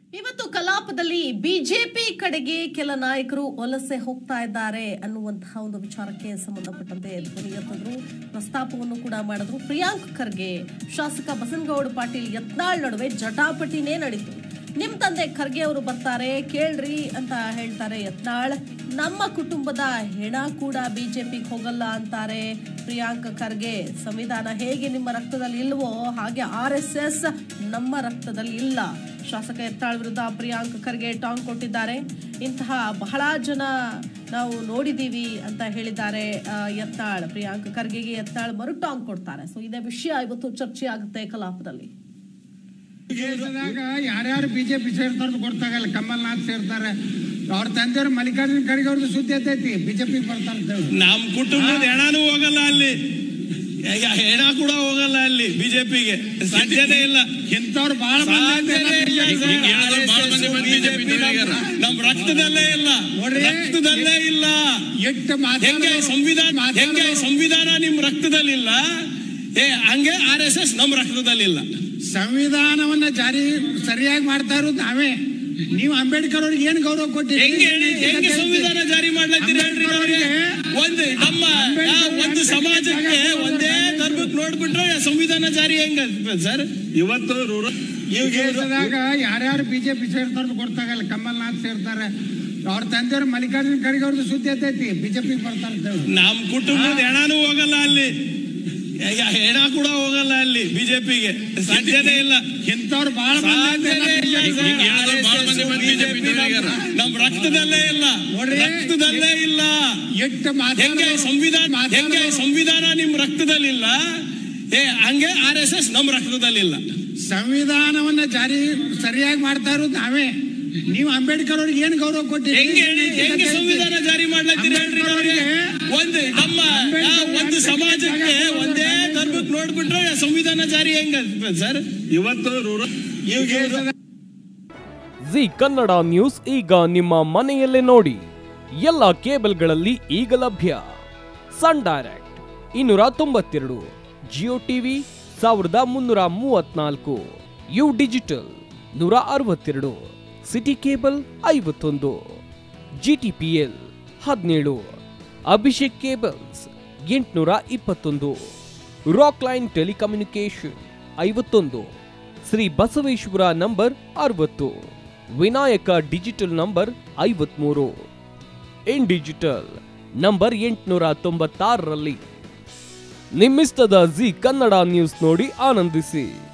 ಇವತ್ತು ಕಲಾಪದಲ್ಲಿ ಬಿಜೆಪಿ ಕಡೆಗೆ ಕೆಲ ನಾಯಕರು ವಲಸೆ ಹೋಗ್ತಾ ಇದ್ದಾರೆ ಅನ್ನುವಂತಹ ಒಂದು ವಿಚಾರಕ್ಕೆ ಸಂಬಂಧಪಟ್ಟಂತೆ ಧ್ವನಿ ಎತ್ತಿದ್ರು ಪ್ರಸ್ತಾಪವನ್ನು ಕೂಡ ಮಾಡಿದ್ರು ಪ್ರಿಯಾಂಕ್ ಖರ್ಗೆ ಶಾಸಕ ಬಸನಗೌಡ ಪಾಟೀಲ್ ಯತ್ನಾಳ್ ನಡುವೆ ಜಟಾಪಟಿನೇ ನಡೀತು ನಿಮ್ ತಂದೆ ಖರ್ಗೆ ಅವರು ಬರ್ತಾರೆ ಕೇಳ್ರಿ ಅಂತ ಹೇಳ್ತಾರೆ ಯತ್ನಾಳ್ ನಮ್ಮ ಕುಟುಂಬದ ಹೆಣ ಕೂಡ ಬಿಜೆಪಿಗೆ ಹೋಗಲ್ಲ ಅಂತಾರೆ ಪ್ರಿಯಾಂಕ್ ಖರ್ಗೆ ಸಂವಿಧಾನ ಹೇಗೆ ನಿಮ್ಮ ರಕ್ತದಲ್ಲಿ ಇಲ್ವೋ ಹಾಗೆ ಆರ್ ಎಸ್ ಎಸ್ ನಮ್ಮ ರಕ್ತದಲ್ಲಿ ಇಲ್ಲ ಶಾಸಕ ಯತ್ನಾಳ್ ವಿರುದ್ಧ ಪ್ರಿಯಾಂಕ್ ಖರ್ಗೆ ಟಾಂಗ್ ಕೊಟ್ಟಿದ್ದಾರೆ ಇಂತಹ ಬಹಳ ಜನ ನಾವು ನೋಡಿದೀವಿ ಅಂತ ಹೇಳಿದ್ದಾರೆ ಆ, ಯತ್ನಾಳ್ ಪ್ರಿಯಾಂಕ್ ಖರ್ಗೆಗೆ ಯತ್ನಾಳ್ ಮರು ಟಾಂಗ್ ಕೊಡ್ತಾರೆ ಸೊ ಇದೇ ವಿಷಯ ಇವತ್ತು ಚರ್ಚೆ ಆಗುತ್ತೆ ಕಲಾಪದಲ್ಲಿ ದೇಶದಾಗ ಯಾರ್ಯಾರು ಬಿಜೆಪಿ ಸೇರ್ತಾರ ಗೊತ್ತಾಗಲ್ಲ ಕಮಲ್ನಾಥ್ ಸೇರ್ತಾರೆ ಅವ್ರ ತಂದೆಯವ್ರು ಮಲ್ಲಿಕಾರ್ಜುನ ಖರ್ಗೆ ಅವ್ರದ್ದು ಸುದ್ದಿ ಎತ್ತೈತಿ ಬಿಜೆಪಿ ಬರ್ತಾರ ಅಂತ ಹೇಳಿ. ನಮ್ ಕುಟುಂಬದ ಹೆಣನೂ ಹೋಗಲ್ಲ ಅಲ್ಲಿ ಈಗ ಹೆಣ ಕೂಡ ಹೋಗಲ್ಲ ಅಲ್ಲಿ ಬಿಜೆಪಿಗೆ ಸಾಧ್ಯನೇ ಇಲ್ಲ ಇಂಥವ್ರು ಬಹಳ ಮಂದಿ ಸಾಧ್ಯನೇ ಇಲ್ಲ ಇದ್ದಾರೆ. ಸರ್. RSS, BJP ನಮ್- ನಮ್ ರಕ್ತದಲ್ಲೇ ಇಲ್ಲ ನೋಡ್ರಿ. ರಕ್ತದಲ್ಲೇ ಇಲ್ಲ ಎಷ್ಟು ಹೆಂಗೆ ಮಾತಾಡೋರು- ಸಂವಿಧಾನ ಮಾತಾಡೋರು- ಹೆಂಗೆ ಸಂವಿಧಾನ ನಿಮ್ ರಕ್ತದಲ್ಲಿಲ್ಲ ಏ ಹಂಗೆ ಆರ್ ಎಸ್ ಎಸ್ ನಮ್ ರಕ್ತದಲ್ಲಿಲ್ಲ ಸಂವಿಧಾನವನ್ನ ಜಾರಿ ಸರಿಯಾಗಿ ಮಾಡ್ತಾ ಇರೋದು ನಾವೇ ನೀವು ಅಂಬೇಡ್ಕರ್ ಅವ್ರಿಗೆ ಏನ್ ಗೌರವ ಕೊಟ್ಟಿರಿ ಹೆಂಗೆ ಹೇಳಿ ಹೆಂಗೆ ಸಂವಿಧಾನ ಜಾರಿ ಮಾಡ್ಲತ್ತೀರಿ ಹೇಳ್ರಿ ಅವ್ರಿಗೆ ಒಂದು ನಮ್ಮ ಆ, ಒಂದು ಸಮಾಜಕ್ಕೆ ಒಂದೇ ಧರ್ಮಕ್ಕೆ ನೋಡ್ಬಿಟ್ರೆ ಸಂವಿಧಾನ ಜಾರಿ ಹೆಂಗ ಸರ್ ಇವತ್ತು ರೂರಲ್ ದೇಶದಾಗ ಯಾರ್ಯಾರು ಬಿಜೆಪಿ ಸೇರ್ತಾರ ಗೊತ್ತಾಗಲ್ಲ ಕಮಲ್ನಾಥ್ ಸೇರ್ತಾರೆ ಅವ್ರ ತಂದೆಯವ್ರು ಮಲ್ಲಿಕಾರ್ಜುನ ಖರ್ಗೆ ಅವ್ರದ್ದು ಸುದ್ದಿ ಎತ್ತೈತಿ ಬಿಜೆಪಿ ಬರ್ತಾರ ಅಂತ ಹೇಳಿ. ನಮ್ ಕುಟುಂಬದ ಹೆಣನೂ ಹೋಗಲ್ಲ ಅಲ್ಲಿ ಈಗ ಹೆಣ ಕೂಡ ಹೋಗಲ್ಲ ಅಲ್ಲಿ ಬಿಜೆಪಿಗೆ ಸಾಧ್ಯನೇ ಇಲ್ಲ ಇಂಥವ್ರು ಬಹಳ ಮಂದಿ ಸಾಧ್ಯನೇ ಇಲ್ಲ ಇದ್ದಾರೆ. ಸರ್. RSS, BJP ನಮ್ ರಕ್ತದಲ್ಲೇ ಇಲ್ಲ ನೋಡ್ರಿ. ರಕ್ತದಲ್ಲೇ ಇಲ್ಲ ಎಷ್ಟು ಹೆಂಗೆ ಮಾತಾಡೋರು- ಸಂವಿಧಾನ ಮಾತಾಡೋರು- ಹೆಂಗೆ ಸಂವಿಧಾನ ನಿಮ್ ರಕ್ತದಲ್ಲಿಲ್ಲ ಏ ಹಂಗೆ ಆರ್ ಎಸ್ ಎಸ್ ನಮ್ ರಕ್ತದಲ್ಲಿಲ್ಲ ಸಂವಿಧಾನವನ್ನ ಜಾರಿ ಸರಿಯಾಗಿ ಮಾಡ್ತಾ ಇರೋದು ನಾವೇ ನೀವು ಅಂಬೇಡ್ಕರ್ ಅವ್ರಿಗೆ ಏನ್ ಗೌರವ ಕೊಟ್ಟಿರಿ ಹೆಂಗೆ ಹೇಳಿ ಹೆಂಗೆ ಸಂವಿಧಾನ ಜಾರಿ ಮಾಡ್ಲತ್ತೀರಿ ಹೇಳ್ರಿ ಅವ್ರಿಗೆ ಒಂದು ನಮ್ಮ ಆ, ಒಂದು ಸಮಾಜಕ್ಕೆ ಒಂದೇ ಧರ್ಮಕ್ಕೆ ನೋಡ್ಬಿಟ್ರೆ ಸಂವಿಧಾನ ಜಾರಿ ಹೆಂಗ ಸರ್ ಇವತ್ತು ರೂರಲ್ ದೇಶದ ಜಿ ಕನ್ನಡ ನ್ಯೂಸ್ ಈಗ ನಿಮ್ಮ ಮನೆಯಲ್ಲೇ ನೋಡಿ ಎಲ್ಲ ಕೇಬಲ್ಗಳಲ್ಲಿ ಈಗ ಲಭ್ಯ ಸನ್ ಡೈರೆಕ್ಟ್ ಇನ್ನೂರ ತೊಂಬತ್ತೆರಡು ಜಿಯೋ ಟಿವಿ ಸಾವಿರದ ಮುನ್ನೂರ ಮೂವತ್ನಾಲ್ಕು ಯು ಡಿಜಿಟಲ್ ನೂರ ಅರವತ್ತೆರಡು ಸಿಟಿ ಕೇಬಲ್ ಐವತ್ತೊಂದು ಜಿ ಟಿ ಪಿ ಎಲ್ ಹದಿನೇಳು ಅಭಿಷೇಕ್ ಕೇಬಲ್ಸ್ ಎಂಟುನೂರ ಇಪ್ಪತ್ತೊಂದು ರಾಕ್ ಲೈನ್ ಟೆಲಿಕಮ್ಯುನಿಕೇಶನ್ ಐವತ್ತೊಂದು ಶ್ರೀ ಬಸವೇಶ್ವರ ನಂಬರ್ ಅರವತ್ತು ವಿನಾಯಕ ಡಿಜಿಟಲ್ ನಂಬರ್ ಐವತ್ಮೂರು ಇನ್ ಡಿಜಿಟಲ್ ನಂಬರ್ ಎಂಟುನೂರ ತೊಂಬತ್ತಾರರಲ್ಲಿ ನಿಮ್ಮಿಸ್ತದ ಜಿ ಕನ್ನಡ ನ್ಯೂಸ್ ನೋಡಿ ಆನಂದಿಸಿ